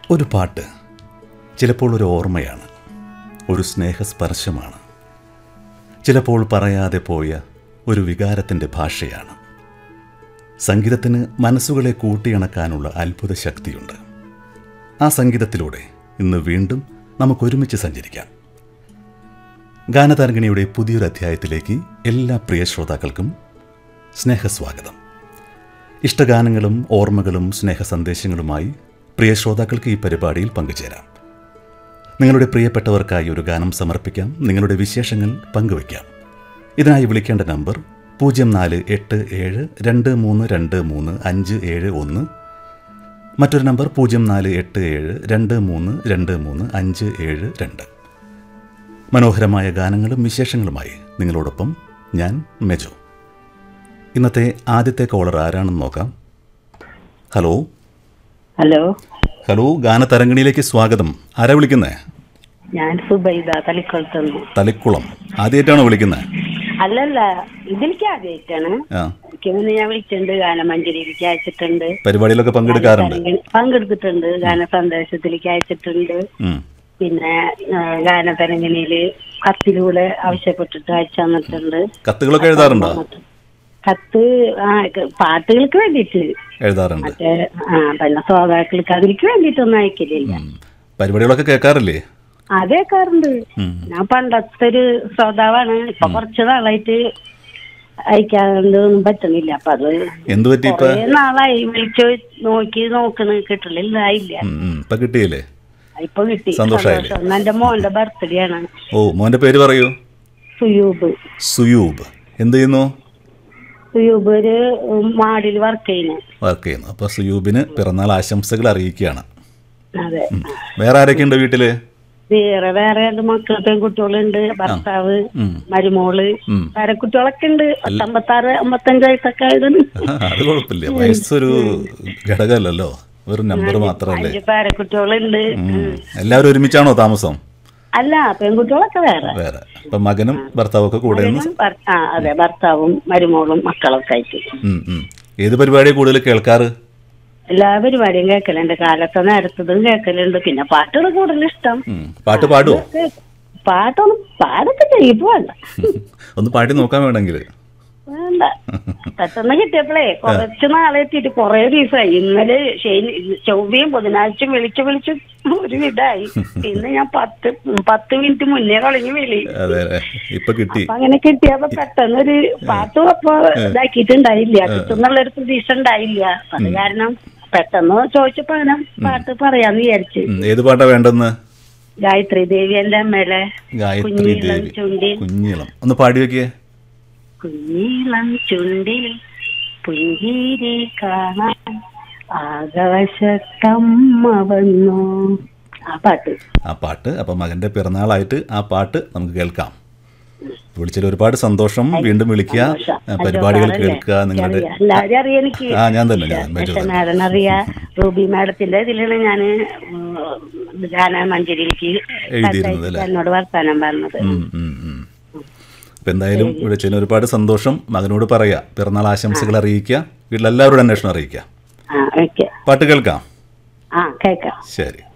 ഒരു പാട്ട് ചിലപ്പോൾ ഒരു ഓർമ്മയാണ് ഒരു സ്നേഹസ്പർശമാണ് ചിലപ്പോൾ പറയാതെ പോയ ഒരു വികാരത്തിൻ്റെ ഭാഷയാണ് സംഗീതത്തിന് മനസ്സുകളെ കൂട്ടിയിണക്കാനുള്ള അത്ഭുത ശക്തിയുണ്ട് ആ സംഗീതത്തിലൂടെ ഇന്ന് വീണ്ടും നമുക്കൊരുമിച്ച് സഞ്ചരിക്കാം ഗാനതരംഗിണിയുടെ പുതിയൊരു അധ്യായത്തിലേക്ക് എല്ലാ പ്രിയ ശ്രോതാക്കൾക്കും സ്നേഹസ്വാഗതം ഇഷ്ടഗാനങ്ങളും ഓർമ്മകളും സ്നേഹ സന്ദേശങ്ങളുമായി പ്രിയ ശ്രോതാക്കൾക്ക് ഈ പരിപാടിയിൽ പങ്കുചേരാം നിങ്ങളുടെ പ്രിയപ്പെട്ടവർക്കായി ഒരു ഗാനം സമർപ്പിക്കാം നിങ്ങളുടെ വിശേഷങ്ങൾ പങ്കുവയ്ക്കാം ഇതിനായി വിളിക്കേണ്ട നമ്പർ പൂജ്യം നാല് എട്ട് ഏഴ് രണ്ട് മൂന്ന് രണ്ട് മൂന്ന് അഞ്ച് ഏഴ് ഒന്ന് മറ്റൊരു നമ്പർ പൂജ്യം നാല് എട്ട് ഏഴ് രണ്ട് മൂന്ന് രണ്ട് മൂന്ന് അഞ്ച് ഏഴ് രണ്ട് മനോഹരമായ ഗാനങ്ങളും വിശേഷങ്ങളുമായി നിങ്ങളോടൊപ്പം ഞാൻ മെജോ ഇന്നത്തെ ആദ്യത്തെ കോളർ ആരാണെന്ന് നോക്കാം ഹലോ ഹലോ ഹലോ ഗാനതരംഗിണിയിലേക്ക് സ്വാഗതം ആരാ വിളിക്കുന്നേ ഞാൻ സുബൈദ തളിക്കൊളുത്തുന്നു തളിക്കുളം ആദ്യമായിട്ടാണോ വിളിക്കുന്നത് അല്ലല്ല ഇതിലേക്ക് ആദ്യമായിട്ടാണ് ആ എനിക്ക് മുന്നേ ഞാൻ വിളിച്ചിട്ടുണ്ട് ഗാനമഞ്ജരിയിലേക്ക് അയച്ചിട്ടുണ്ട് പരിപാടിയിലൊക്കെ പങ്കെടുക്കാറുണ്ട് തരംഗിണി- പങ്കെടുത്തിട്ടുണ്ട് ഗാന സന്ദേശത്തിലേക്ക് അയച്ചിട്ടുണ്ട് ഉം. പിന്നെ ആ, ഗാനതരംഗിണിയില് കത്തിലൂടെ ആവശ്യപ്പെട്ടിട്ട് അയച്ചു തന്നിട്ടുണ്ട് കത്തുകളൊക്കെ എഴുതാറുണ്ടോ കത്ത് ആ ക- പാട്ടുകൾക്ക് വേണ്ടിയിട്ട് എഴുതാറുണ്ട് മറ്റേ ആ പിന്നെ ശ്രോതാക്കൾക്ക് അതിലേക്ക് വേണ്ടിയിട്ടൊന്നും അയക്കലില്ല ഉം. പരിപാടികളൊക്കെ കേൾക്കാറില്ലേ അത് കേൾക്കാറുണ്ട് ഉം. ഞാൻ പണ്ടത്തെ ഒരു ശ്രോതാവാണ് ഇപ്പൊ കുറച്ച് നാളായിട്ട് അയക്കാണ്ടൊന്നും പറ്റുന്നില്ല അപ്പൊ അത് എന്തു പറ്റി ഇപ്പൊ കുറേ നാളായി വിളിച്ചു നോക്കി നോക്കണ് കിട്ടലില്ലായില്ല ഉം, ഉം. ഇപ്പൊ കിട്ടിയില്ലേ ഇപ്പൊ കിട്ടി സന്തോഷായില്ലേ? സന്തോഷം. ഇന്ന് എന്റെ മോന്റെ ബർത്ത്ഡേ ആണ് ഓ മോന്റെ പേര് പറയൂ സുയൂബ് സുയൂബ് എന്ത് ചെയ്യുന്നു സുയൂബ് ഒരു മാടിൽ വർക്ക് ചെയ്യുന്നു വർക്ക് ചെയ്യുന്നു അപ്പൊ സുയൂബിന് പിറന്നാൾ ആശംസകൾ അറിയിക്കുകയാണ് അതെ വേറെ ആരൊക്കെയുണ്ട് വീട്ടില് വേറെ വേറെ രണ്ട് മക്കൾ പെൺകുട്ടികളുണ്ട് ഭർത്താവ് ഉം. മരുമോള് ഉം. വേറെ കുട്ടികളൊക്കെ ഉണ്ട് പത്തമ്പത്താറ് അമ്പത്തഞ്ച് വയസ്സൊക്കെ ആയതാണ് അത് കുഴപ്പമില്ല വയസ്സൊരു ഘടകമല്ലല്ലോ ഒരു നമ്പർ മാത്രമല്ലേ അഞ്ച് പേരക്കുട്ടികളുണ്ട് ഉം. എല്ലാവരും ഒരുമിച്ചാണോ താമസം അല്ല പെൺകുട്ടികളൊക്കെ വേറെ വേറെ അപ്പൊ മകനും ഭർത്താവും ഒക്കെ കൂടെ നിന്ന് ഭർ- ആ അതെ ഭർത്താവും മരുമോളും മക്കളൊക്കെ ആയിട്ട് ഉം, ഉം. ഏത് പരിപാടിയാണ് കൂടുതൽ കേൾക്കാറ് എല്ലാ പരിപാടിയും കേൾക്കലുണ്ട് കാലത്തെ നേരത്തതും കേൾക്കലുണ്ട് പിന്നെ പാട്ടുകൾ കൂടുതൽ ഇഷ്ടം ഉം. പാട്ട് പാടുവോ പാട്ടൊന്നും പാടൊക്കെ ചെയ്യിപ്പോ വേണ്ട ഒന്ന് പാടി നോക്കാൻ വേണമെങ്കിൽ വേണ്ട പെട്ടെന്ന് കിട്ടിയപ്പോഴേ കുറച്ച് നാളെ എത്തിയിട്ട് കൊറേ ദിവസമായി ഇന്നലെ ശനി ചൊവ്വയും ബുധനാഴ്ചയും വിളിച്ച് വിളിച്ച് ഒരു വിധായി ഇന്ന് ഞാൻ പത്ത് പത്ത് മിനിറ്റ് മുന്നേ കളഞ്ഞു വിളി അതെ അതെ ഇപ്പൊ കിട്ടി അപ്പൊ അങ്ങനെ കിട്ടിയപ്പോ പെട്ടെന്ന് ഒരു പാട്ട് അപ്പൊ ഇതാക്കിയിട്ടുണ്ടായില്ല കിട്ടുന്നുള്ളൊരു പ്രതീക്ഷ ഉണ്ടായില്ല അത് കാരണം പെട്ടെന്ന് ചോദിച്ചപ്പോ അങ്ങനെ പാട്ട് പറയാന്ന് വിചാരിച്ചു ഉം. ഏത് പാട്ടാ വേണ്ടെന്ന് ഗായത്രി ദേവി എന്റെ അമ്മയുടെ ഗായത്രി കുഞ്ഞിളം ദേവി ചുണ്ടിൽ കുഞ്ഞിളം ഒന്ന് പാടി വെക്കേ കുഞ്ഞിളം ചുണ്ടിൽ പുഞ്ചിരി കാണാൻ ആകാശത്തമ്മ വന്നു ആ പാട്ട് ആ പാട്ട് അപ്പൊ മകന്റെ പിറന്നാളായിട്ട് ആ പാട്ട് നമുക്ക് കേൾക്കാം വിളിച്ചതിൽ ഒരുപാട് സന്തോഷം വീണ്ടും വിളിക്കുക ആ, പരിപാടികൾ കേൾക്കുക നിങ്ങളുടെ അറിയാം. എല്ലാവരും അറിയാം എനിക്ക് ആ ഞാൻ തന്നെ ഞാൻ മെജോ തന്നെ മാഡം അറിയാ റൂബി മാഡത്തിന്റെ ഇതിലാണ് ഞാൻ ഗാന മഞ്ചേരിയിലേക്ക് എഴുതിയിരുന്നത് അല്ലേ എന്നോട് വർത്താനം പറഞ്ഞത് ഉം, ഉം, ഉം. അപ്പൊ എന്തായാലും വിളിച്ചതിന് ഒരുപാട് സന്തോഷം മകനോട് പറയാ പിറന്നാൾ ആശംസകൾ അറിയിക്കുക വീട്ടിലെല്ലാവരോടും അന്വേഷണം അറിയിക്കുക ആ ഓക്കെ പാട്ട് കേൾക്കാം ആ കേക്കാം ശരി